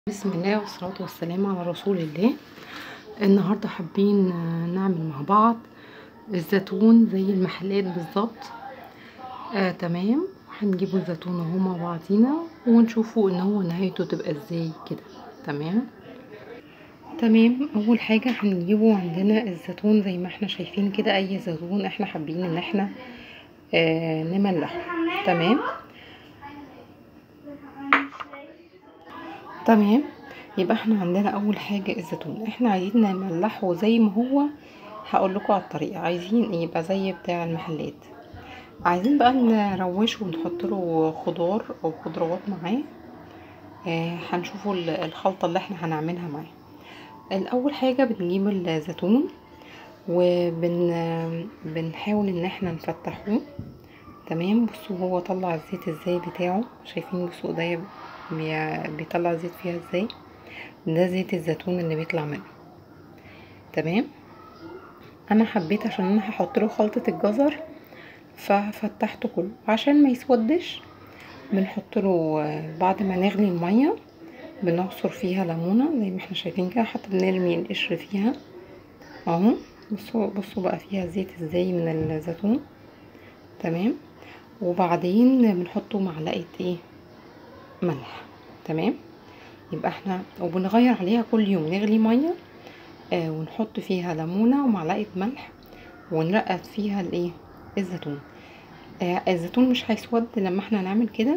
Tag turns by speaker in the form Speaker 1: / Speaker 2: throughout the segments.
Speaker 1: بسم الله والصلاة والسلام على رسول الله النهاردة حابين نعمل مع بعض الزيتون زي المحلات بالظبط آه تمام هنجيبوا الزيتون اهو مع بعضينا ونشوفوا ان هو نهايته تبقى ازاي كده تمام تمام اول حاجة هنجيبه عندنا الزيتون زي ما احنا شايفين كده اي زيتون احنا حابين ان احنا آه نملحه تمام تمام يبقى احنا عندنا اول حاجة الزيتون احنا عايزين نملحه زي ما هو هقول لكم على الطريقة عايزين يبقى زي بتاع المحلات عايزين بقى نروشه ونحط له خضار او خضروات معاه آه هنشوفوا الخلطة اللي احنا هنعملها معاه الاول حاجة بنجيب الزيتون وبن بنحاول ان احنا نفتحوه تمام بصوا هو طلع الزيت ازاي بتاعه شايفين بصوا ايديا بيطلع زيت فيها ازاي ده زيت الزيتون اللي بيطلع منه تمام انا حبيت عشان انا هحط له خلطة الجزر ففتحته كله عشان ما يسودش بنحط له بعد ما نغلي المية بنعصر فيها ليمونة زي ما احنا شايفين كده حتى بنرمي القشر فيها اهو بصوا بصوا بقى فيها زيت ازاي من الزيتون تمام وبعدين بنحطه معلقة ايه ملح تمام يبقى احنا وبنغير عليها كل يوم نغلي ميه آه ونحط فيها ليمونه ومعلقه ملح ونرقد فيها الايه الزيتون آه الزيتون مش هيسود لما احنا نعمل كده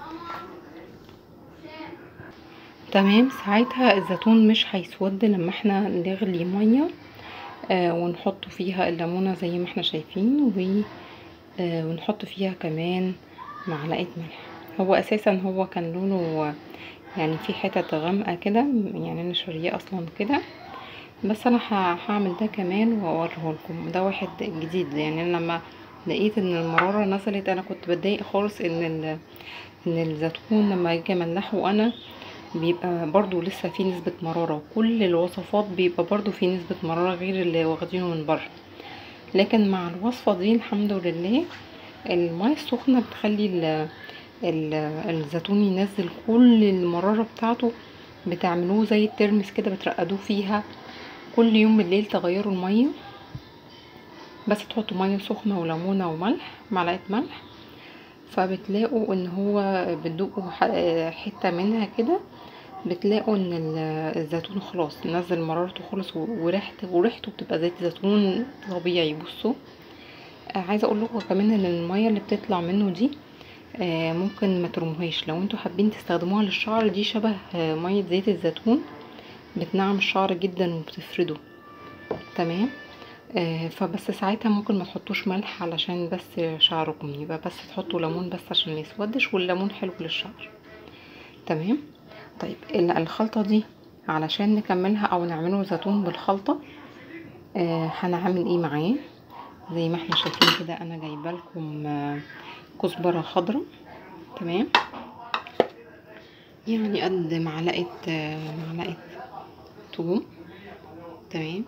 Speaker 1: تمام ساعتها الزيتون مش هيسود لما احنا نغلي ميه آه ونحط فيها الليمونه زي ما احنا شايفين و آه ونحط فيها كمان معلقه ملح هو اساسا هو كان لونه يعني في حتت غامقه كده يعني انا شاريه اصلا كده بس انا هعمل ده كمان واوريه لكم ده واحد جديد يعني انا لما لقيت ان المراره نزلت انا كنت بتضايق خالص ان ان الزيتون لما اجي املحه انا بيبقى برضو لسه في نسبة مرارة كل الوصفات بيبقى برضو في نسبة مرارة غير اللي واخدينه من بره لكن مع الوصفة دي الحمد لله المية السخنة بتخلي الزيتون ينزل كل المرارة بتاعته بتعملوه زي الترمس كده بترقدوه فيها كل يوم بالليل تغيروا المية بس تحطوا مية سخنة وليمونة وملح معلقة ملح فبتلاقوا ان هو بتدوقوا حتة منها كده بتلاقوا ان الزيتون خلاص نزل مرارته خالص وريحته وريحته بتبقى زيت زيتون طبيعي بصوا عايزه اقول لكم كمان ان الميه اللي بتطلع منه دي آه ممكن ما ترموهاش لو انتوا حابين تستخدموها للشعر دي شبه آه ميه زيت الزيتون بتنعم الشعر جدا وبتفرده تمام آه فبس ساعتها ممكن ما تحطوش ملح علشان بس شعركم يبقى بس تحطوا ليمون بس عشان ما يسودش والليمون حلو للشعر تمام طيب الخلطه دي علشان نكملها او نعمله زيتون بالخلطه هنعمل ايه معاه زي ما احنا شايفين كده انا جايبه لكم كزبره خضراء تمام يعني قد معلقه معلقه توم تمام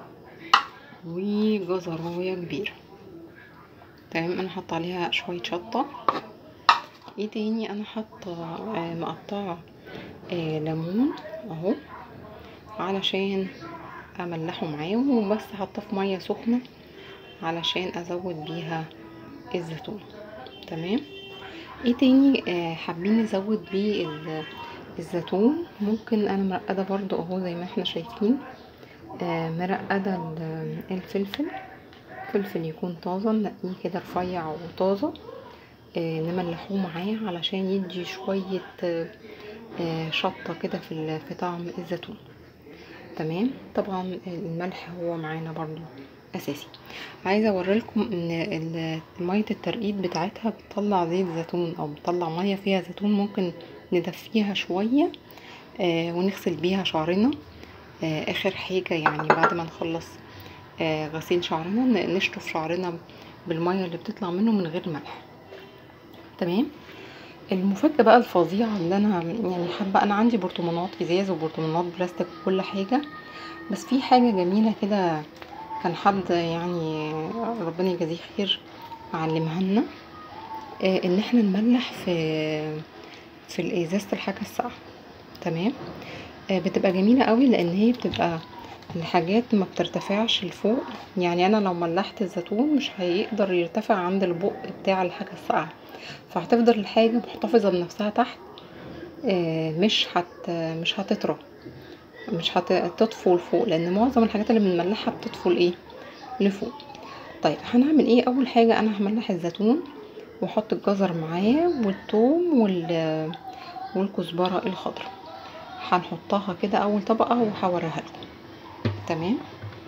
Speaker 1: وجزرايه كبيره تمام انا حاطه عليها شويه شطه ايه تاني انا حاطه مقطعه ليمون اهو علشان املحه معاهم وبس حاطه في ميه سخنه علشان ازود بيها الزيتون تمام ايه تاني آه حابين نزود بيه الزيتون ممكن انا مرقده برضو اهو زي ما احنا شايفين آه مرقده الفلفل فلفل يكون طازه نقيه كده رفيع وطازه آه نملحوه معاه علشان يدي شويه آه شطه كده في في طعم الزيتون تمام طبعا الملح هو معانا برضو اساسي عايزه اوريلكم ان ميه الترقيد بتاعتها بتطلع زيت زيتون او بتطلع ميه فيها زيتون ممكن ندفيها شويه آه ونغسل بيها شعرنا آه اخر حاجه يعني بعد ما نخلص آه غسيل شعرنا نشطف شعرنا بالميه اللي بتطلع منه من غير ملح تمام المفاجاه بقى الفظيعه اللي انا يعني حابه انا عندي برطمانات ازاز وبرطمانات بلاستيك وكل حاجه بس في حاجه جميله كده كان حد يعني ربنا يجازيه خير علمها لنا آه ان احنا نملح في في ازازه الحاجه الساقعه تمام آه، بتبقى جميله قوي لان هي بتبقى الحاجات ما بترتفعش لفوق يعني انا لو ملحت الزيتون مش هيقدر يرتفع عند البق بتاع الحاجه الساقعه فهتفضل الحاجه محتفظه بنفسها تحت آه، مش هت مش هتطرى مش هتطفو لفوق لان معظم الحاجات اللي بنملحها بتطفو لايه لفوق طيب هنعمل ايه اول حاجه انا هملح الزيتون واحط الجزر معاه والثوم وال والكزبره الخضراء هنحطها كده اول طبقه وهوريها لكم تمام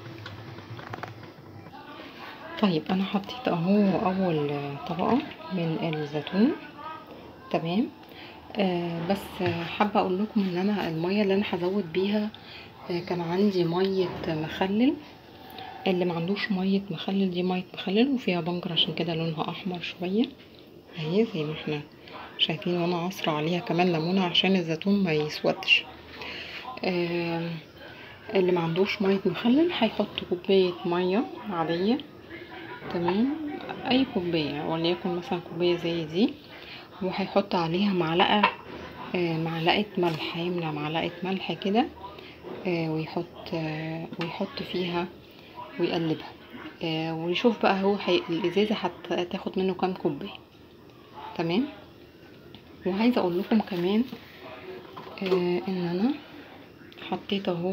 Speaker 1: طيب انا حطيت اهو اول طبقه من الزيتون تمام آه بس حابه اقول لكم ان انا الميه اللي انا هزود بيها آه كان عندي ميه مخلل اللي ما عندوش ميه مخلل دي ميه مخلل وفيها بنجر عشان كده لونها احمر شويه اهي زي ما احنا شايفين وانا عصره عليها كمان ليمونه عشان الزيتون ما يسودش آه اللي ما عندوش ميه مخلل هيحط كوبايه ميه عاديه تمام اي كوبايه وليكن مثلا كوبايه زي دي وهيحط عليها معلقه آه معلقه ملح هيملى معلقه ملح كده آه ويحط آه ويحط فيها ويقلبها آه ويشوف بقى هو حي... الازازه هتاخد منه كام كوبايه تمام وعايزه اقول لكم كمان آه ان انا حطيت اهو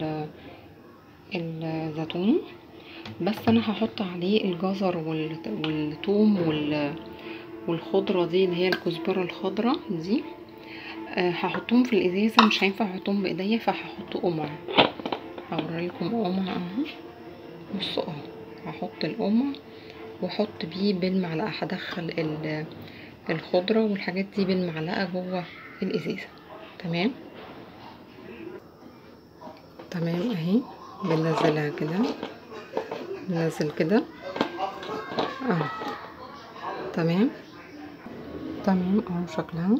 Speaker 1: الزيتون بس انا هحط عليه الجزر والثوم والخضره دي اللي هي الكزبره الخضراء دي أه هحطهم في الازازه مش هينفع احطهم بايديا فهحط قمع هوريلكم قمع اهو بصوا اهو هحط القمع واحط بيه بالمعلقه هدخل الخضره والحاجات دي بالمعلقه جوه الازازه تمام تمام اهي بنزلها كده بنزل كده اهو تمام تمام اهو شكلها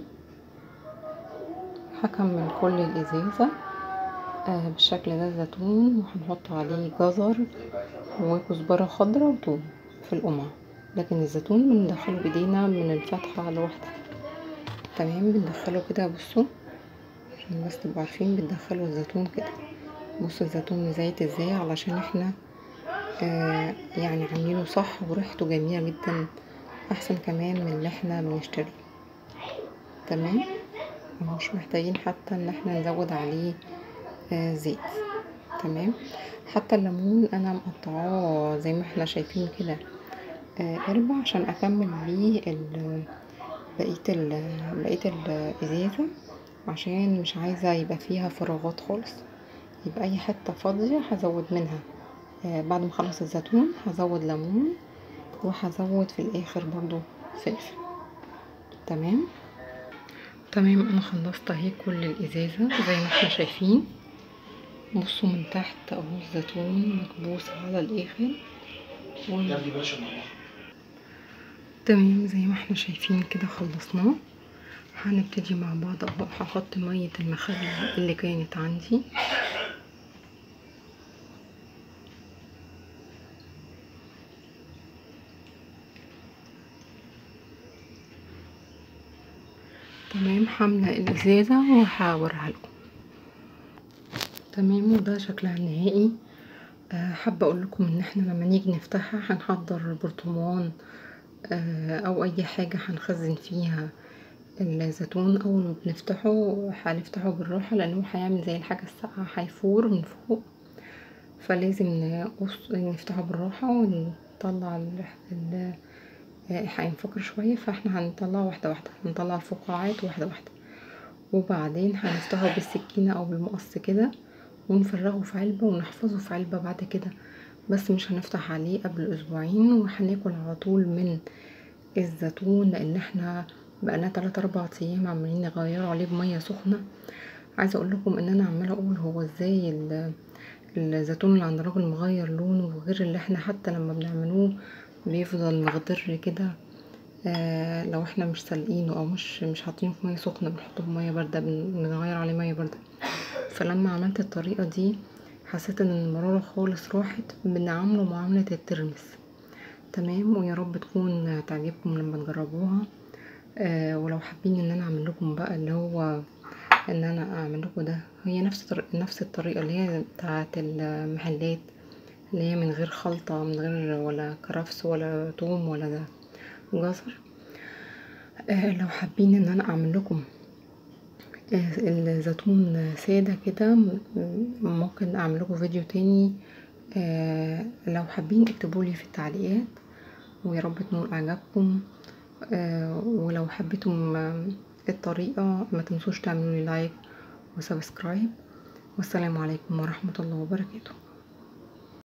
Speaker 1: هكمل كل الازازة آه بالشكل ده الزيتون وهنحط عليه جزر وكزبرة خضراء وثوم في القمع لكن الزيتون بندخله بايدينا من الفتحة لوحدها تمام بندخله كده بصوا عشان بس تبقوا عارفين بندخله الزيتون كده بصوا الزيتون مزيت ازاي علشان احنا آه يعني عاملينه صح وريحته جميله جدا احسن كمان من اللي احنا بنشتريه تمام مش محتاجين حتى ان احنا نزود عليه آه زيت تمام حتى الليمون انا مقطعاه زي ما احنا شايفين كده آه اربع عشان اكمل بيه بقيه ال بقيه الازازه عشان مش عايزه يبقى فيها فراغات خالص يبقى اي حته فاضيه هزود منها آه بعد ما اخلص الزيتون هزود ليمون وهزود في الاخر برضو فلفل تمام تمام انا خلصت اهي كل الازازه زي ما احنا شايفين بصوا من تحت اهو الزيتون مكبوس على الاخر و... تمام زي ما احنا شايفين كده خلصناه هنبتدي مع بعض اهو هحط ميه المخلل اللي كانت عندي تمام حاملة الازازة وهوريها لكم تمام وده شكلها النهائي أه حابة اقول لكم ان احنا لما نيجي نفتحها هنحضر برطمان أه او اي حاجة هنخزن فيها الزيتون اول ما بنفتحه هنفتحه بالراحة لانه هيعمل زي الحاجة الساقعة هيفور من فوق فلازم نقص نفتحه بالراحة ونطلع ال هينفجر شوية فاحنا هنطلعه واحدة واحدة هنطلع الفقاعات واحدة واحدة وبعدين هنفتحه بالسكينة او بالمقص كده ونفرغه في علبة ونحفظه في علبة بعد كده بس مش هنفتح عليه قبل اسبوعين وهناكل على طول من الزيتون لان احنا بقالنا تلات اربع ايام عمالين نغيره عليه بمية سخنة عايزة اقول لكم ان انا عمالة اقول هو ازاي الزيتون اللي عند الراجل مغير لونه وغير اللي احنا حتى لما بنعملوه بيفضل مخضر كده آه لو احنا مش سالقينه او مش مش حاطينه في ميه سخنه بنحطه في ميه بارده بنغير عليه ميه بارده فلما عملت الطريقه دي حسيت ان المراره خالص راحت بنعمله معامله الترمس تمام ويا رب تكون تعجبكم لما تجربوها آه ولو حابين ان انا اعمل لكم بقى اللي هو ان انا اعمل لكم ده هي نفس طر... نفس الطريقه اللي هي بتاعه المحلات اللي هي من غير خلطه من غير ولا كرفس ولا توم ولا جزر آه لو حابين ان انا اعمل لكم آه الزيتون ساده كده ممكن اعمل لكم فيديو تاني آه لو حابين اكتبولي في التعليقات ويا رب تنول اعجابكم آه ولو حبيتم الطريقة ما تنسوش تعملوا لي لايك وسبسكرايب والسلام عليكم ورحمة الله وبركاته